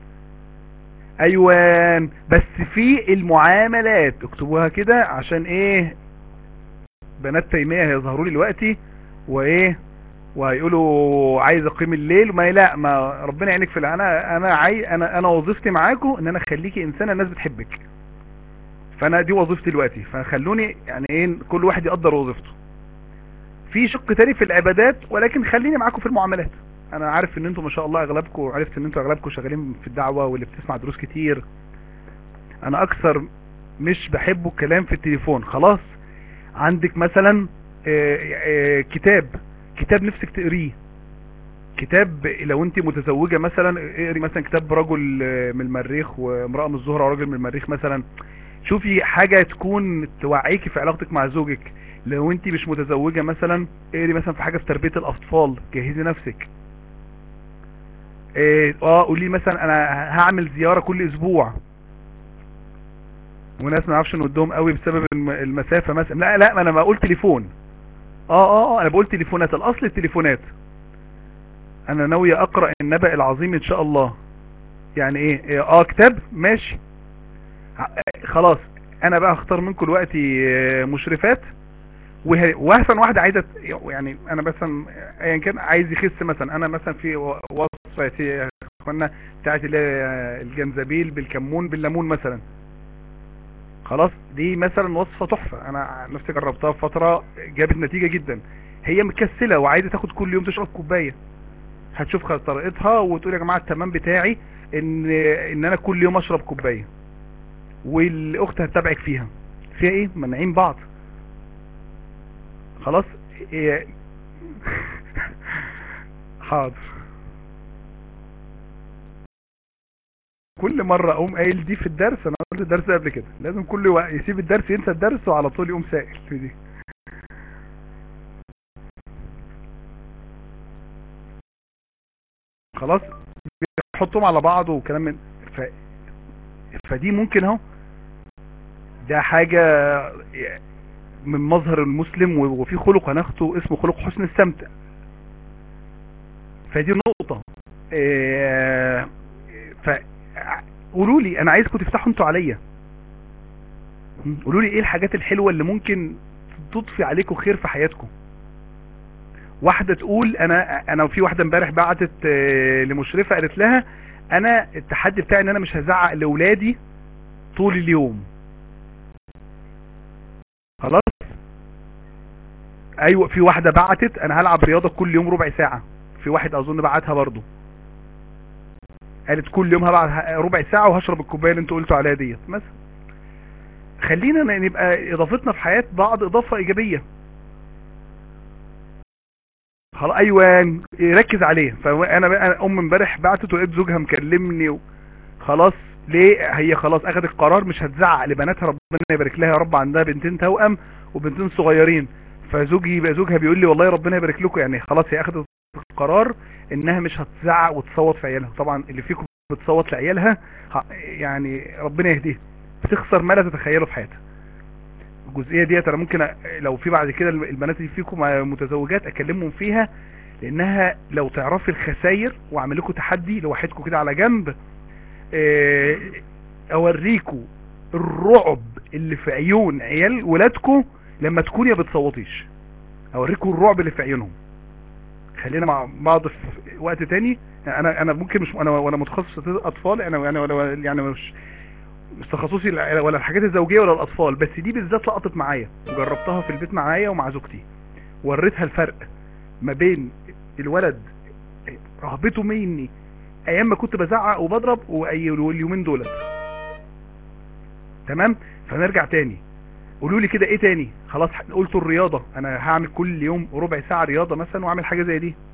ايوان بس في المعاملات اكتبوها كده عشان ايه بنات تيمية هيظهروا لي دلوقتي وايه وهيقولوا عايز اقيم الليل ما لا ما ربنا يعينك في الع- انا انا عاي انا انا وظيفتي معاكم ان انا اخليكي انسانه الناس بتحبك فانا دي وظيفتي دلوقتي فخلوني يعني ايه كل واحد يقدر وظيفته في شق تاني في العبادات ولكن خليني معاكم في المعاملات انا عارف ان انتم ما شاء الله اغلبكم عرفت ان انتم اغلبكم شغالين في الدعوه واللي بتسمع دروس كتير انا اكثر مش بحبه الكلام في التليفون خلاص عندك مثلا آه، آه، كتاب كتاب نفسك تقريه كتاب لو انت متزوجة مثلا اقري مثلا كتاب رجل آه، من المريخ وامرأة من الزهرة ورجل من المريخ مثلا شوفي حاجة تكون توعيكي في علاقتك مع زوجك لو انت مش متزوجة مثلا اقري مثلا في حاجة في تربية الاطفال جهزي نفسك اه آه، قولي مثلا انا هعمل زيارة كل اسبوع وناس ما نعرفش نودهم قوي بسبب الم- المسافة مثلا لا لا ما انا بقول تليفون اه اه اه انا بقول تليفونات الاصل التليفونات انا ناوي اقرأ النبأ العظيم ان شاء الله يعني ايه إيه، اه كتاب ماشي ع- خلاص انا بقى هختار منكم دلوقتي آه، مشرفات وه- واحسن واحده عايزه ت- يعني انا مثلا ايا كان عايز يخس مثلا انا مثلا في و- وصفه يا اخوانا بتاعت اللي هي الجنزبيل بالكمون بالليمون مثلا خلاص دي مثلا وصفه تحفه انا عن نفسي جربتها في فتره جابت نتيجه جدا هي مكسله وعايزه تاخد كل يوم تشرب كوبايه هتشوف خ- طريقتها وتقول يا جماعه التمام بتاعي ان ان انا كل يوم اشرب كوبايه والاخت هتتابعك فيها فيها ايه منعين بعض خلاص إيه حاضر كل مرة اقوم قايل دي في الدرس انا قلت الدرس ده قبل كده لازم كل وقت يسيب الدرس ينسى الدرس وعلى طول يقوم سائل في دي خلاص بيحطهم على بعض وكلام من ف... فدي ممكن اهو ده حاجة من مظهر المسلم و- وفي خلق هناخده اسمه خلق حسن السمت فدي نقطة إيه، ف قولوا لي انا عايزكم تفتحوا انتوا عليا م، قولوا لي ايه الحاجات الحلوة اللي ممكن تضفي عليكم خير في حياتكم واحدة تقول انا انا في واحدة امبارح بعتت آه، لمشرفة قالت لها انا التحدي بتاعي ان انا مش هزعق لاولادي طول اليوم خلاص ايوه في واحدة بعتت انا هلعب رياضة كل يوم ربع ساعة في واحد اظن بعتها برضو قالت كل يوم هلعب ربع ساعة وهشرب الكوباية اللي انتوا قلتوا عليها ديت مثلا خلينا ن- نبقى اضافتنا في حياة بعض اضافة ايجابية خلاص ايوان ركز عليه فانا بقى ام امبارح بعتت ولقيت زوجها مكلمني و... خلاص ليه هي خلاص اخذت القرار مش هتزعق لبناتها ربنا يبارك لها يا رب عندها بنتين توأم وبنتين صغيرين فزوجي بقى زوجها بيقول لي والله ربنا يبارك لكم يعني خلاص هي اخذت القرار انها مش هتزعق وتصوت في عيالها طبعا اللي فيكم بتصوت لعيالها ه- يعني ربنا يهديها بتخسر ما لا تتخيله في حياتها الجزئيه ديت انا ممكن أ- لو في بعد كده البنات اللي فيكم متزوجات اكلمهم فيها لانها لو تعرفي الخساير واعمل لكم تحدي لوحدكم كده على جنب آه، اوريكم الرعب اللي في عيون عيال ولادكم لما تكوني ما بتصوتيش اوريكم الرعب اللي في عيونهم خلينا مع بعض في وقت تاني انا انا ممكن مش انا وانا متخصص في اطفال انا يعني ولا يعني مش مش تخصصي لا- ولا الحاجات الزوجيه ولا الاطفال بس دي بالذات لقطت معايا وجربتها في البيت معايا ومع زوجتي وريتها الفرق ما بين الولد رهبته مني ايام ما كنت بزعق وبضرب وأي- واليومين دولت تمام فنرجع تاني قولوا لي كده ايه تاني خلاص قلتوا الرياضه انا هعمل كل يوم ربع ساعه رياضه مثلا واعمل حاجه زي دي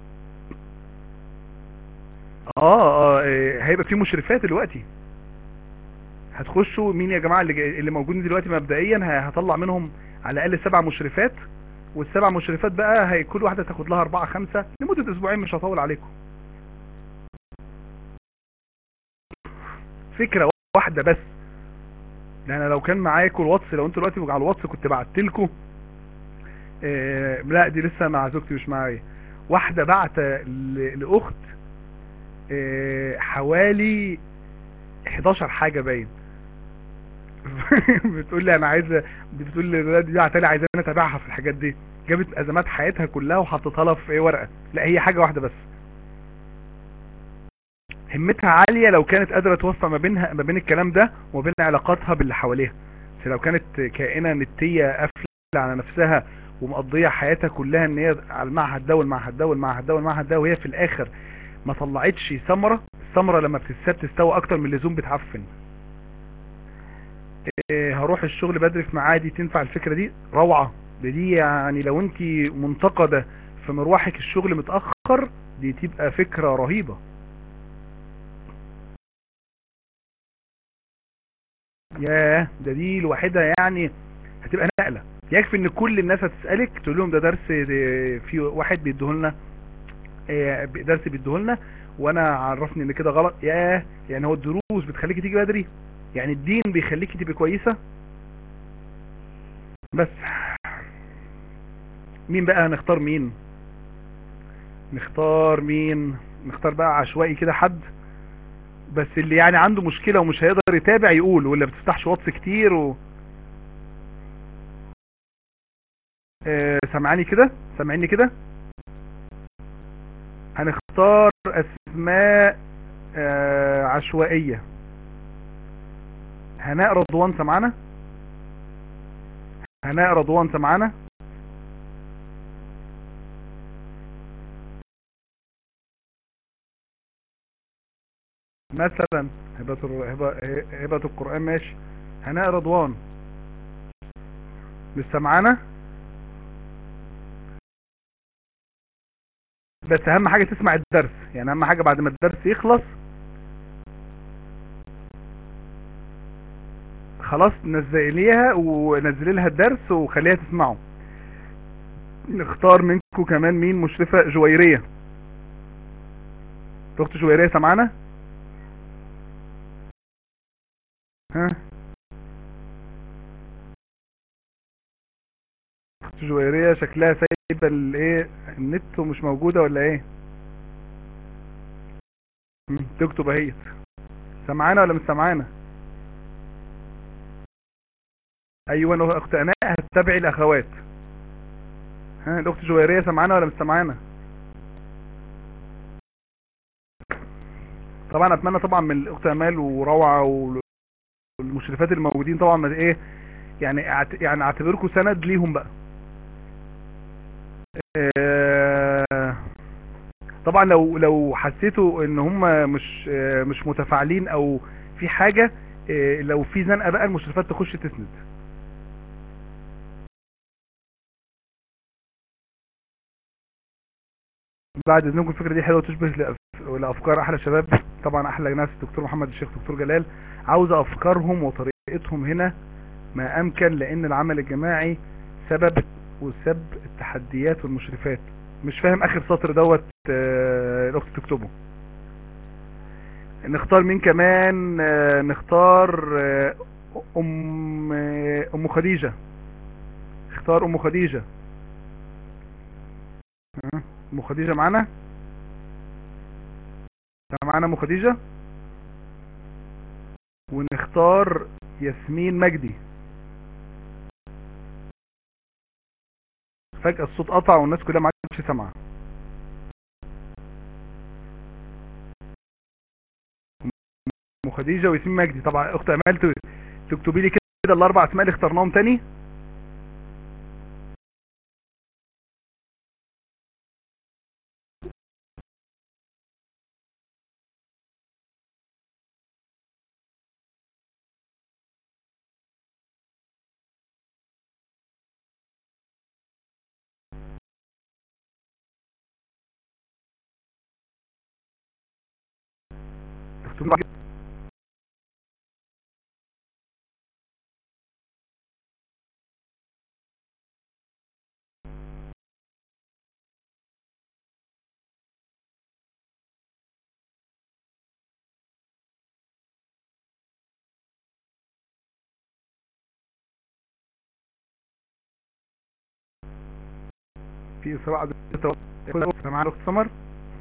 اه اه إيه، هيبقى في مشرفات دلوقتي هتخشوا مين يا جماعه اللي جاي اللي موجودين دلوقتي مبدئيا ه- هطلع منهم على الاقل سبع مشرفات والسبع مشرفات بقى هي كل واحده تاخد لها اربعه خمسه لمده اسبوعين مش هطول عليكم فكره واحده بس ده انا لو كان معاكم الواتس لو انتوا دلوقتي على الواتس كنت بعت لكم آه لا دي لسه مع زوجتي مش معايا واحده بعت ل- لاخت آه حوالي 11 حاجه باين بتقول لي انا عايزه بتقول لي الولاد دي بعتلي عايزاني اتابعها في الحاجات دي جابت ازمات حياتها كلها وحطيتها لها في ايه ورقه لا هي حاجه واحده بس همتها عاليه لو كانت قادره توفق ما بينها ما بين الكلام ده وما بين علاقاتها باللي حواليها بس لو كانت كائنه نتيه قافله على نفسها ومقضيه حياتها كلها ان هي على المعهد ده والمعهد ده والمعهد ده والمعهد ده وهي في الاخر ما طلعتش ثمره الثمره لما بتتساب تستوي اكتر من اللزوم بتعفن إيه، هروح الشغل بدري في معادي تنفع الفكره دي روعه ده دي يعني لو انت منتقده في مروحك الشغل متاخر دي تبقى فكره رهيبه ياه ده دي لوحدها يعني هتبقى نقله يكفي ان كل الناس هتسالك تقول لهم ده درس ده في واحد بيديهولنا إيه، درس بيديهولنا وانا عرفني ان كده غلط ياه يعني هو الدروس بتخليكي تيجي بدري يعني الدين بيخليكي تبقي كويسه بس مين بقى هنختار مين نختار مين نختار بقى عشوائي كده حد بس اللي يعني عنده مشكلة ومش هيقدر يتابع يقول ولا بتفتحش واتس كتير و آه، سامعاني كده سامعيني كده هنختار اسماء آه، عشوائية هناء رضوان سامعانا هناء رضوان سامعانا مثلا هبة الر- هبة هبة القرآن ماشي هناء رضوان مش سامعانا بس اهم حاجة تسمع الدرس يعني اهم حاجة بعد ما الدرس يخلص خلاص نزليها ونزلي لها الدرس وخليها تسمعه نختار منكم كمان مين مشرفة جويرية اخت جويرية سامعانا ها اخت جويرية شكلها سايبة الايه النت ومش موجودة ولا ايه مم، تكتب اهي سامعانا ولا مش سامعانا ايوه اخت اناء هتتابعي الاخوات ها الاخت جويرية سامعانا ولا مش سامعانا طبعا اتمنى طبعا من الاخت امال وروعه والمشرفات الموجودين طبعا ما ايه يعني أعت- يعني اعتبركم سند ليهم بقى آه، طبعا لو لو حسيتوا ان هم مش آه، مش متفاعلين او في حاجه آه، لو في زنقه بقى المشرفات تخش تسند بعد اذنكم الفكره دي حلوه تشبه لأف- لافكار احلى شباب طبعا احلى ناس دكتور محمد الشيخ دكتور جلال عاوز افكارهم وطريقتهم هنا ما امكن لان العمل الجماعي سبب وسب التحديات والمشرفات مش فاهم اخر سطر دوت آه، الاخت تكتبه نختار مين كمان آه، نختار آه، ام آه، ام خديجة اختار ام خديجة ها، ام خديجة معانا معانا ام خديجة ونختار ياسمين مجدي فجأة الصوت قطع والناس كلها ما عادش سامعة ام خديجة وياسمين مجدي طبعا اخت امال ت- تكتبي لي كده الاربع اسماء اللي اخترناهم تاني اكتبوا في سبعة معانا الاخت سمر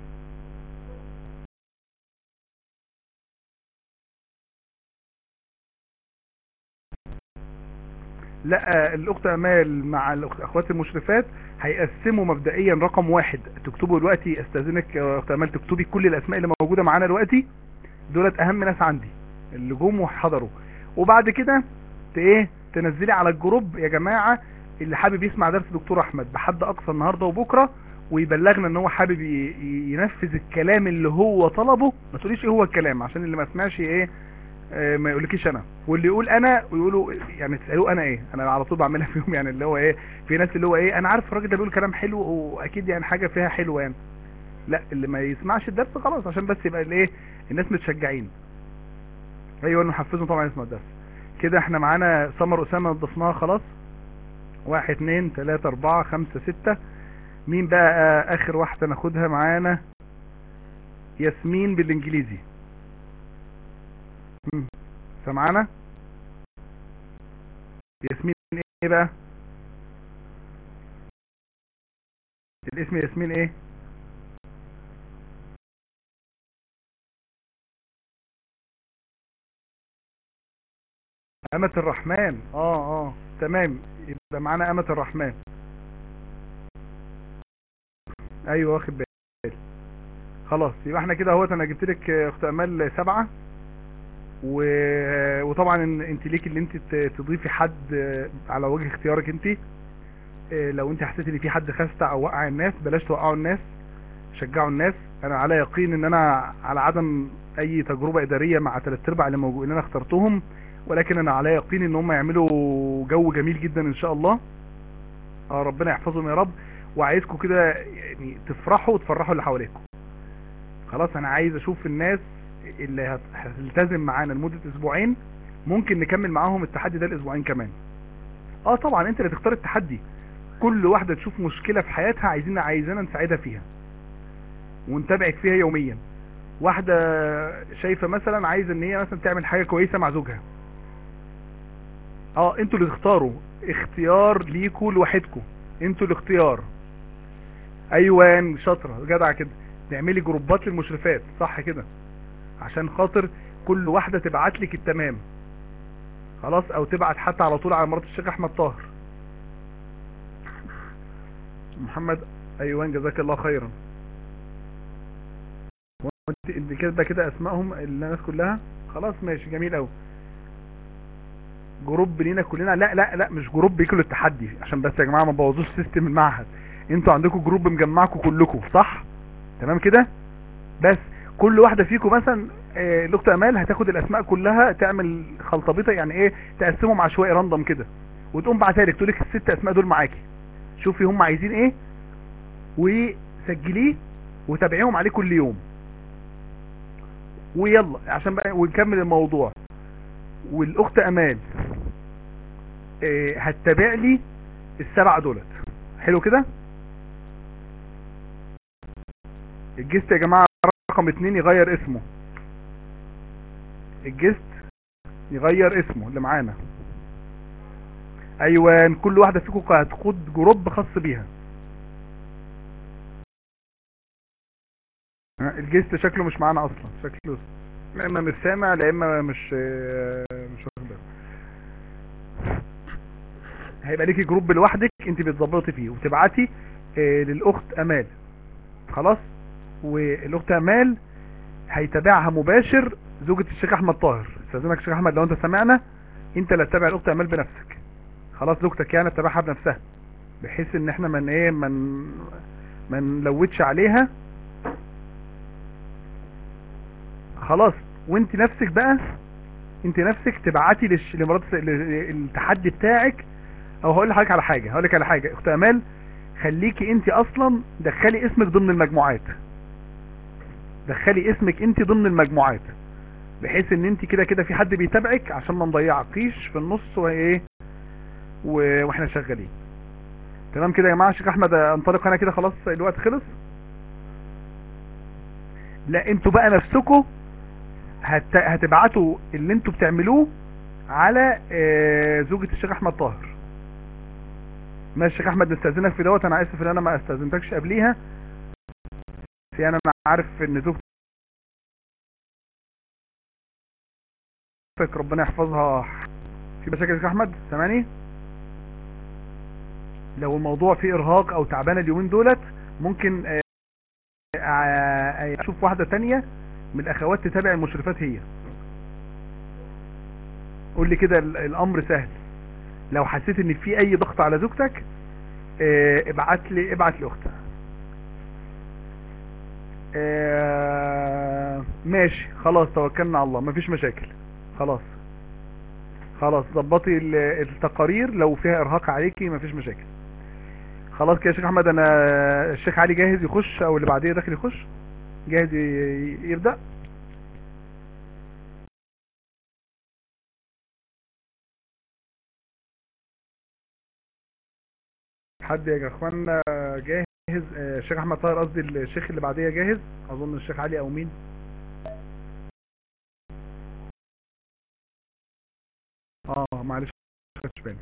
لا الاخت امال مع الاخوات المشرفات هيقسموا مبدئيا رقم واحد تكتبوا دلوقتي استاذنك يا اخت امال تكتبي كل الاسماء اللي موجوده معانا دلوقتي دولت اهم ناس عندي اللي جم وحضروا وبعد كده ت- ايه تنزلي على الجروب يا جماعه اللي حابب يسمع درس دكتور احمد بحد اقصى النهارده وبكره ويبلغنا ان هو حابب ي- ي- ينفذ الكلام اللي هو طلبه ما تقوليش ايه هو الكلام عشان اللي ما سمعش ايه آه، ما يقولكيش انا واللي يقول انا ويقولوا يعني تسالوه انا ايه انا على طول بعملها فيهم يعني اللي هو ايه في ناس اللي هو ايه انا عارف الراجل ده بيقول كلام حلو واكيد يعني حاجه فيها حلوه يعني لا اللي ما يسمعش الدرس خلاص عشان بس يبقى الايه الناس متشجعين ايوه نحفزهم طبعا يسمع الدرس كده احنا معانا سمر اسامه ضفناها خلاص واحد اتنين تلاتة اربعة خمسة ستة مين بقى آه، اخر واحدة ناخدها معانا ياسمين بالانجليزي مم. سمعنا ياسمين ايه بقى الاسم ياسمين ايه أمة الرحمن اه اه تمام يبقى معانا أمة الرحمن ايوه واخد بالي خلاص يبقى احنا كده اهوت انا جبت لك آه، اخت امال سبعة و... وطبعا إن- انت ليك اللي انت ت- تضيفي حد آه، على وجه اختيارك انت آه، لو انت حسيت ان في حد خستع او وقع الناس بلاش توقعوا الناس شجعوا الناس انا على يقين ان انا على عدم اي تجربة ادارية مع ثلاث ارباع اللي موجودين انا اخترتهم ولكن انا على يقين ان هم يعملوا جو جميل جدا ان شاء الله اه ربنا يحفظهم يا رب وعايزكم كده يعني تفرحوا وتفرحوا اللي حواليكم خلاص انا عايز اشوف الناس اللي هت- هتلتزم معانا لمدة اسبوعين ممكن نكمل معاهم التحدي ده الاسبوعين كمان اه طبعا انت اللي تختار التحدي كل واحدة تشوف مشكلة في حياتها عايزين عايزانا نساعدها فيها ونتابعك فيها يوميا واحدة شايفة مثلا عايزة ان هي مثلا تعمل حاجة كويسة مع زوجها اه انتوا اللي تختاروا اختيار ليكوا لوحدكم انتوا الاختيار ايوان شاطرة جدع كده تعملي جروبات للمشرفات صح كده عشان خاطر كل واحدة تبعت لك التمام خلاص او تبعت حتى على طول على مرات الشيخ احمد طاهر محمد ايوان جزاك الله خيرا وانت انت كده كده اسمائهم الناس كلها خلاص ماشي جميل قوي جروب لينا كلنا لا لا لا مش جروب بيكل التحدي عشان بس يا جماعه ما تبوظوش سيستم المعهد انتوا عندكم جروب مجمعكم كلكم صح تمام كده بس كل واحده فيكم مثلا آه، الاخت امال هتاخد الاسماء كلها تعمل خلطبيطه يعني ايه تقسمهم عشوائي راندوم كده وتقوم بعتها لك تقول لك الست اسماء دول معاكي شوفي هم عايزين ايه وسجليه وتابعيهم عليه كل يوم ويلا عشان بقى ونكمل الموضوع والاخت امال آه، هتتابع لي السبعه دولت حلو كده الجست يا جماعه رقم اتنين يغير اسمه الجست يغير اسمه اللي معانا ايوان كل واحده فيكم هتاخد جروب خاص بيها ها، الجست شكله مش معانا اصلا شكله لا اما مش سامع لا اما مش آه، مش واخد باله. هيبقى ليكي جروب لوحدك انت بتظبطي فيه وتبعتي آه، للاخت امال خلاص والاخت امال هيتابعها مباشر زوجة الشيخ احمد طاهر استاذنك الشيخ احمد لو انت سمعنا انت اللي تتابع الاخت امال بنفسك خلاص زوجتك يعني تتابعها بنفسها بحيث ان احنا من ايه من ما نلوتش عليها خلاص وانت نفسك بقى انت نفسك تبعتي للش... لمرات التحدي بتاعك او هقول لحضرتك على حاجه هقول لك على حاجه اخت امال خليكي انت اصلا دخلي اسمك ضمن المجموعات دخلي اسمك انت ضمن المجموعات بحيث ان انت كده كده في حد بيتابعك عشان ما نضيعكيش في النص وايه و... واحنا شغالين تمام كده يا جماعه شيخ احمد انطلق انا كده خلاص الوقت خلص لا انتوا بقى نفسكم هت... هتبعتوا اللي انتوا بتعملوه على آه، زوجة الشيخ احمد طاهر ماشي يا شيخ احمد نستاذنك في دوت انا اسف ان انا ما استاذنتكش قبليها في انا عارف ان زوجتك ربنا يحفظها في مشاكل يا شيخ احمد سامعني لو الموضوع فيه ارهاق او تعبانه اليومين دولت ممكن آه، آه، اشوف واحده تانية من الاخوات تتابع المشرفات هي قول لي كده ال- الامر سهل لو حسيت ان في اي ضغط على زوجتك آه، ابعت لي ابعت لاختها آه، ماشي خلاص توكلنا على الله مفيش مشاكل خلاص خلاص ظبطي ال- التقارير لو فيها ارهاق عليكي مفيش مشاكل خلاص كده يا شيخ احمد انا الشيخ علي جاهز يخش او اللي بعديه داخل يخش جاهز ي- يبدأ حد يا اخوانا جاهز آه، الشيخ احمد طاهر قصدي الشيخ اللي بعديه جاهز اظن الشيخ علي او مين اه معلش ما خدتش بالي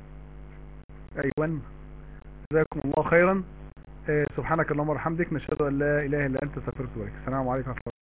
ايوه جزاكم الله خيرا آه، سبحانك اللهم وبحمدك نشهد ان لا اله الا انت استغفرك واتوب اليك السلام عليكم ورحمه الله